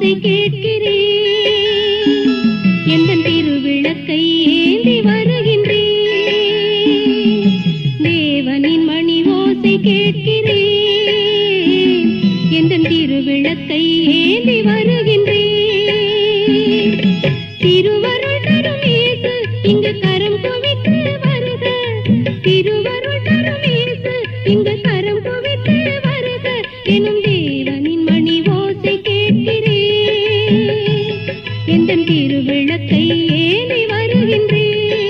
ஓசை கேட்கிறேன் எந்தன் திருவிளக்கை ஏந்தி வருகின்றேன் தேவனின் மணி ஓசை கேட்கிறேன் எந்தன் திருவிளக்கை ஏந்தி வருகின்றேன் திருவருள் தரும் இயேசு இங்கு கரம் குவித்து வருக திருவருள் தரும் இயேசு இங்கு கரம் குவித்து வருக எனும் தேவனின் மணி ஓசை கேட்கிறேன் எந்தன் திருவிளக்கை ஏந்தி வருகின்றேன்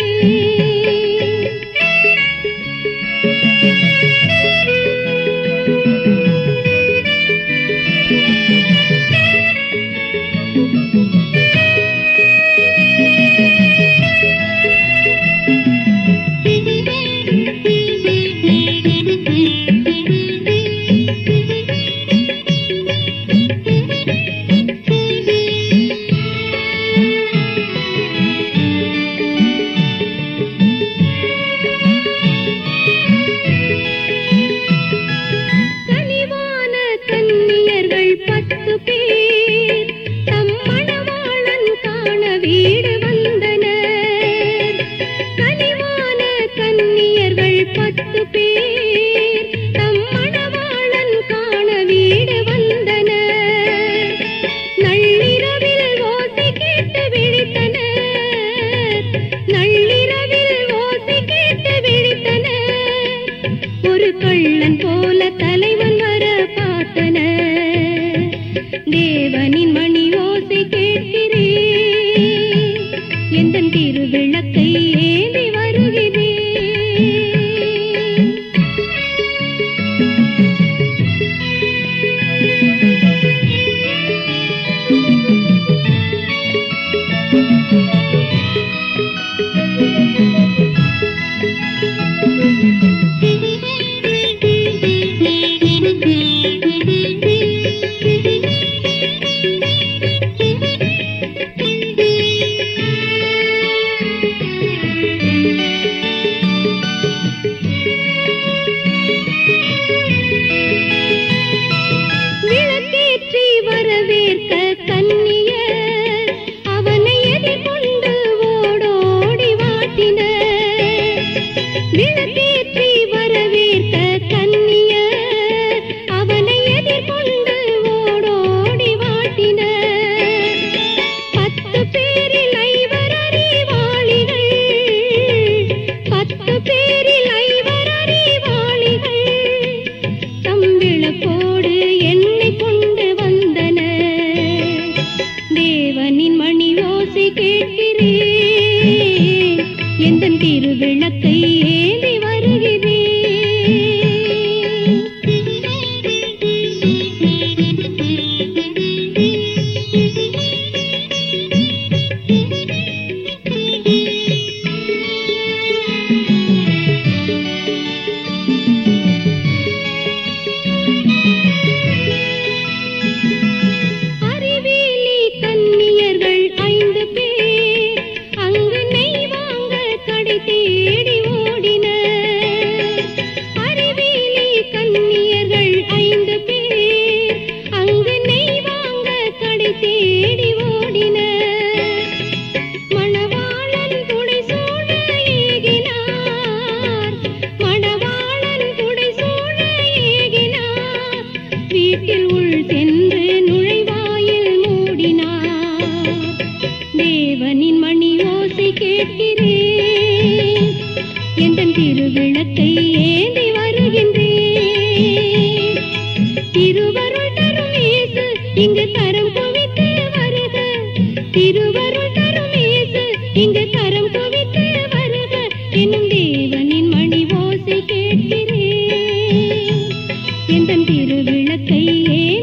கனிவான கன்னியர்கள் பத்து பேர் தம் மணவாளன் காண வீடு வந்தனர் கனிவான கன்னியர்கள் பத்து பேர் தம் மணவாளன் காண வீடு வந்தனர் நள்ளிரவில் ஓசை கேட்டு விழித்தனர் நள்ளிரவில் ஓசை கேட்டு விழித்தனர் ஒரு கள்ளன் போல தலைவன் வர பார்த்தனர் தேவனின் மணி ஓசை கேட்கிறேன் எந்தன் திருவிளக்கை ஏந்தி வருகிறேன் விளக்கேற்றி வரவேற்க கன்னியர் அவனை எதிர்கொண்டு ஓடோடி வாட்டினர் விளக்கேற்றி வரவேற்க கன்னியர் அவனை எதிர்கொண்டு ஓடோடி வாட்டினர் பத்து பேரில் ஐவர் அறிவாளிகள் பத்து பேரில் ஐவர் அறிவாளிகள் தம்பிளக்கோடு எண்ணெய் கொண்டு வந்தனர் தேவனின் மணி ஓசை கேட்கிறேன் எந்தன் திருவிளக்கை ஏந்தி வருகிறேன் அறிவிலி கன்னியர்கள் ஐந்து பேர் அங்கு நெய் வாங்க கடை தேடி ஓடினர் அறிவிலி கன்னியர்கள் ஐந்து பேர் அங்கு நெய் வாங்க கடை தேடி ஓடினர் மணவாளன் துடை சூழ ஏகினார் மணவாளன் துடை சூழ ஏகினார் வீட்டில் உள் சென்று நுழைவாயில் மூடினார் தேவனின் மணி ஓசை கேட்கிறேன் எந்தன் திருவிளக்கை ஏந்தி வருகின்றேன் திருவருள் தரும் இயேசு இங்கு கரம் குவித்து வருக திருவருள் தரும் இயேசு இங்கு கரம் குவித்து வருக என்னும் தேவனின் மணி ஓசை கேட்கிறேன் எந்தன் திருவிளக்கை ஏ